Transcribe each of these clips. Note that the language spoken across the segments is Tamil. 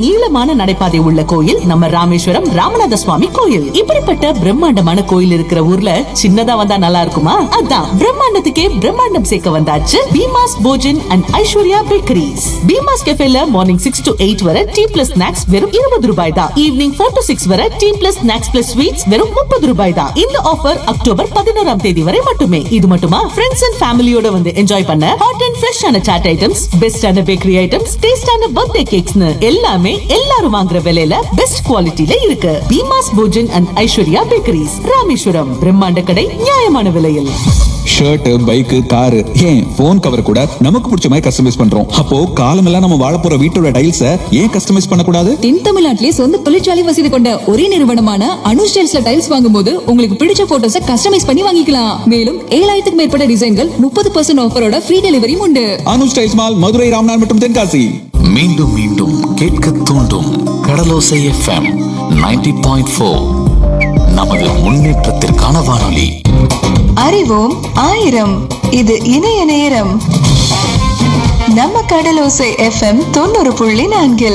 நீளமான நடைபாதை உள்ள கோயில் நம்ம ராமேஸ்வரம் ராமநாத சுவாமி கோயில் இப்படிப்பட்ட பிரம்மாண்டமான கோயில் இருக்கிற ஊர்ல சின்னதா வந்தா நல்லா இருக்குமா அதான் பிரம்மாண்டத்துக்கே பிரம்மாண்டம் சேர்க்க வந்தாச்சு பீமாஸ் போஜன் அண்ட் ஐஸ்வர்யா பேக்கரிஸ் பீமாஸ் கெஃபேல மார்னிங் சிக்ஸ் டு எயிட் வரை டீ பிளஸ் ஸ்நாக்ஸ் வெறும் இருபது ரூபாய் தான் ஈவினிங் ஃபோர் டு சிக்ஸ் வரை tea plus snacks plus sweets வெறும் முப்பது ரூபாய் தான் இந்த ஆஃபர் அக்டோபர் பதினோராம் தேதி வரை மட்டுமே இது மட்டுமா ஃப்ரெண்ட்ஸ் அண்ட் ஃபேமிலியோட வந்து என்ஜாய் பண்ண ஹாட் அண்ட் ஃப்ரெஷ்ஷான சாட் ஐட்டம்ஸ் பெஸ்டான பேக்கரி ஐட்டம்ஸ் டேஸ்டான பர்த்டே கேக்ஸ்னு எல்லாமே எல்லாரும் வாங்குற விலையில பெஸ்ட் குவாலிட்டில இருக்கு பீமாஸ் போஜன் அண்ட் ஐஸ்வர்யா பேக்கரிஸ் ராமேஸ்வரம் பிரம்மாண்ட கடை நியாயமான விலையில் ஷர்ட் பைக் காரு ஏன் போன் கவர் கூட நமக்கு பிடிச்ச மாதிரி கஸ்டமைஸ் பண்றோம் அப்போ காலமெல்லாம் நம்ம வாழ போற வீட்டோட டைல்ஸ ஏன் கஸ்டமைஸ் பண்ணக்கூடாது தென் தமிழ்நாட்டிலே சொந்த தொழிற்சாலை வசதி கொண்ட ஒரே நிறுவனமான அனு ஸ்டைல்ஸ்ல டைல்ஸ் வாங்கும்போது உங்களுக்கு பிடிச்ச போட்டோஸ கஸ்டமைஸ் பண்ணி வாங்கிக்கலாம் மேலும் ஏழாயிரத்துக்கு மேற்பட்ட டிசைன்கள் முப்பது பர்சன்ட் ஆஃபரோட ஃப்ரீ டெலிவரியும் உண்டு அனு ஸ்டைல்ஸ் மால் மதுரை ராம்நாத் மற்றும் தென்காசி மீண்டும் மீண்டும் கேட்க தூண்டும் கடலோசை எஃப்எம் 90.4 பாயிண்ட் ஃபோர் நமது முன்னேற்றத்திற்கான வானொலி அறிவோம் ஆயிரம் இது இணைய நேரம் நம்ம கடலோசை எஃப்எம் தொண்ணூறு புள்ளி நான்கில்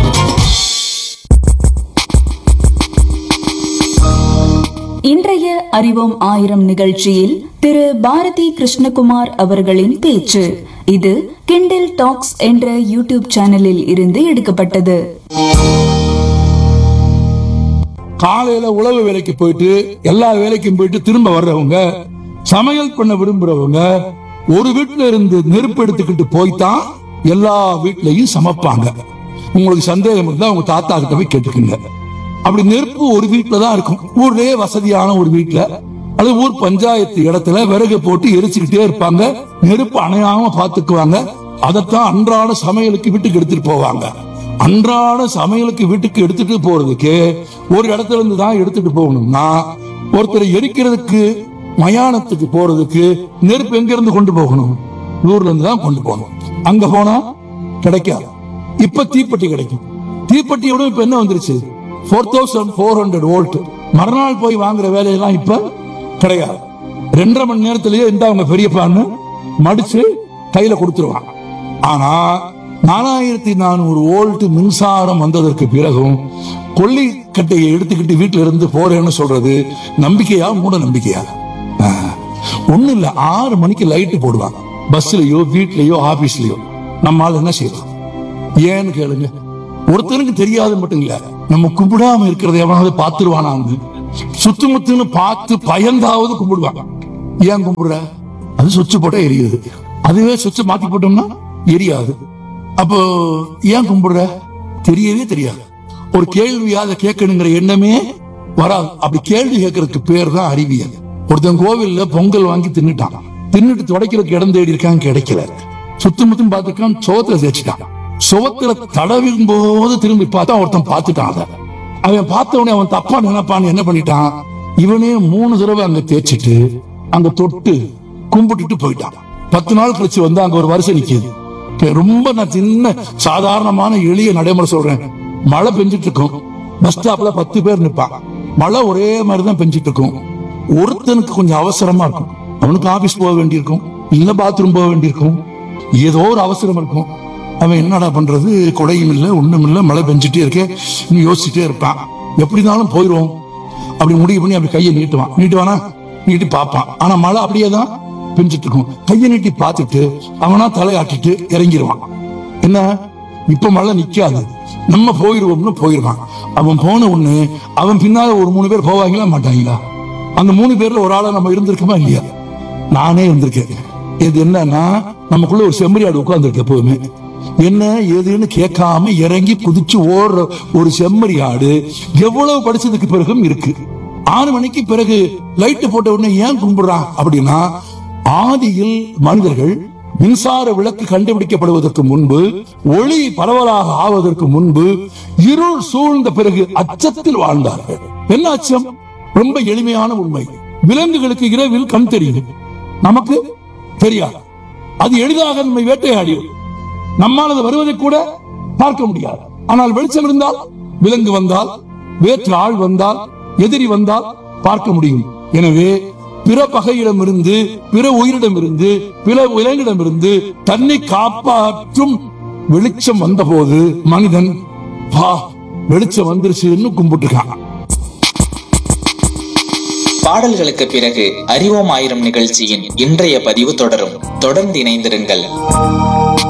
இன்றைய அறிவோம் ஆயிரம் நிகழ்ச்சியில் திரு பாரதி கிருஷ்ணகுமார் அவர்களின் பேச்சு இது கிண்டில் டாக்ஸ் என்ற யூடியூப் சேனலில் இருந்து எடுக்கப்பட்டது காலையில உழவு வேலைக்கு போயிட்டு எல்லா வேலைக்கும் போயிட்டு திரும்ப வர்றவங்க சமையல் பண்ண விரும்புறவங்க ஒரு வீட்டுல இருந்து நெருப்பு எடுத்துக்கிட்டு போய்தான் எல்லா வீட்லயும் சமைப்பாங்க உங்களுக்கு சந்தேகம் இருந்தா உங்க தாத்தா கிட்ட போய் கேட்டுக்குங்க அப்படி நெருப்பு ஒரு வீட்டுல தான் இருக்கும் ஊர்லயே வசதியான ஒரு வீட்டுல அது ஊர் பஞ்சாயத்து இடத்துல விறகு போட்டு எரிச்சுக்கிட்டே இருப்பாங்க நெருப்பு அணையாம பாத்துக்குவாங்க அதைத்தான் அன்றாட சமையலுக்கு வீட்டுக்கு எடுத்துட்டு போவாங்க அன்றாட சமையலுக்கு வீட்டுக்கு எடுத்துட்டு போறதுக்கு ஒரு இடத்துல இருந்து தான் எடுத்துட்டு போகணும்னா ஒருத்தர் எரிக்கிறதுக்கு மயானத்துக்கு போறதுக்கு நெருப்பு எங்க இருந்து கொண்டு போகணும் ஊர்ல இருந்து தான் கொண்டு போகணும் அங்க போனா கிடைக்காது இப்ப தீப்பெட்டி கிடைக்கும் தீப்பெட்டியோட இப்ப என்ன வந்துருச்சு four thousand four hundred volt மறுநாள் போய் வாங்குற வேலையெல்லாம் இப்ப கிடையாது ரெண்டரை மணி நேரத்திலேயே இந்த அவங்க பெரியப்பான்னு மடிச்சு கையில கொடுத்துருவாங்க ஆனா நாலாயிரத்தி நானூறு வோல்ட் மின்சாரம் வந்ததற்கு பிறகும் கொல்லி கட்டையை எடுத்துக்கிட்டு வீட்டுல இருந்து போறேன்னு சொல்றது நம்பிக்கையா மூட நம்பிக்கையா ஒண்ணு இல்ல ஆறு மணிக்கு லைட் போடுவாங்க பஸ்லயோ வீட்லயோ ஆபீஸ்லயோ நம்மால என்ன செய்யலாம் ஏன்னு கேளுங்க ஒருத்தருக்கு தெரியாது மட்டும் இல்ல நம்ம கும்பிடாம இருக்கிறத எவனாவது பாத்துருவானாங்க சுத்துமுத்துன்னு பார்த்து பயந்தாவது கும்பிடுவாங்க ஏன் கும்பிடுற அது சுவிட்ச் போட்டா எரியுது அதுவே சுவிட்ச் மாத்தி போட்டோம்னா எரியாது அப்போ ஏன் கும்பிடுற தெரியவே தெரியாது ஒரு கேள்வியாத கேட்கணுங்கிற எண்ணமே வராது அப்படி கேள்வி கேட்கறதுக்கு பேர் தான் அறிவியல் ஒருத்தன் கோவில்ல பொங்கல் வாங்கி தின்னுட்டான் தின்னுட்டு துடைக்கிறதுக்கு இடம் தேடி இருக்கான் கிடைக்கல சுத்தமுத்தும் பார்த்துக்கான் சோத்துல தேய்ச்சிட்டான் சுவத்துல தடவிடும் போது திரும்பி பார்த்தா ஒருத்தன் பார்த்துட்டான் அதை அவன் பார்த்த உடனே அவன் தப்பா நினைப்பான்னு என்ன பண்ணிட்டான் இவனே மூணு தடவை அங்க தேய்ச்சிட்டு அங்க தொட்டு கும்பிட்டுட்டு போயிட்டான் பத்து நாள் கழிச்சு வந்து அங்க ஒரு வரிசை நிக்குது இப்ப ரொம்ப நான் சின்ன சாதாரணமான எளிய நடைமுறை சொல்றேன் மழை பெஞ்சிட்டு இருக்கும் பஸ் ஸ்டாப்ல பத்து பேர் நிப்பான் மழை ஒரே மாதிரி தான் பெஞ்சிட்டு இருக்கும் ஒருத்தனுக்கு கொஞ்சம் அவசரமா இருக்கும் அவனுக்கு ஆபீஸ் போக வேண்டியிருக்கும் இல்ல பாத்ரூம் போக வேண்டியிருக்கும் ஏதோ ஒரு அவசரம் இருக்கும் அவன் என்னடா பண்றது கொடையும் இல்ல ஒண்ணும் இல்ல மழை பெஞ்சிட்டே இருக்கே இன்னும் யோசிச்சுட்டே இருப்பான் எப்படினாலும் போயிடுவோம் அப்படி முடிவு பண்ணி அப்படி கையை நீட்டுவான் நீட்டுவானா நீட்டி பார்ப்பான் ஆனா மழை அப்படியே தான் பெஞ்சிட்டு இருக்கும் கையை நீட்டி பார்த்துட்டு அவனா தலையாட்டிட்டு இறங்கிடுவான் என்ன இப்ப மழை நிக்காது நம்ம போயிருவோம்னு போயிருவான் அவன் போன உடனே அவன் பின்னால ஒரு மூணு பேர் போவாங்களா மாட்டாங்களா அந்த மூணு பேர்ல ஒரு ஆளா நம்ம இருந்திருக்கோமா இல்லையா நானே இருந்திருக்கேன் இது என்னன்னா நமக்குள்ள ஒரு செம்மறி ஆடு உட்கார்ந்துருக்கு எப்பவுமே என்ன ஏதுன்னு கேட்காம இறங்கி குதிச்சு ஓடுற ஒரு செம்மறி ஆடு எவ்வளவு படிச்சதுக்கு பிறகும் இருக்கு ஆறு மணிக்கு பிறகு லைட் போட்ட உடனே ஏன் கும்பிடுறான் அப்படின்னா ஆதியில் மனிதர்கள் மின்சார விளக்கு கண்டுபிடிக்கப்படுவதற்கு முன்பு ஒளி பரவலாக ஆவதற்கு முன்பு இருள் சூழ்ந்த பிறகு அச்சத்தில் வாழ்ந்தார்கள் என்ன அச்சம் ரொம்ப எளிமையான உண்மை விலங்குகளுக்கு இரவில் கண் தெரியும் நமக்கு தெரியாது அது எளிதாக நம்மை வேட்டையாடியது நம்மால் அது வருவதை கூட பார்க்க முடியாது ஆனால் வெளிச்சம் இருந்தால் விலங்கு வந்தால் வேற்று ஆள் வந்தால் எதிரி வந்தால் பார்க்க முடியும் எனவே பிற பகையிடமிருந்து பிற உயிரிடமிருந்து பிற விலங்கிடமிருந்து தன்னை காப்பாற்றும் வெளிச்சம் வந்தபோது மனிதன் அப்பா வெளிச்சம் வந்துருச்சுன்னு கும்பிட்டுருக்கான் பாடல்களுக்கு பிறகு அறிவோம் ஆயிரம் நிகழ்ச்சியின் இன்றைய பதிவு தொடரும் தொடர்ந்து இணைந்திருங்கள்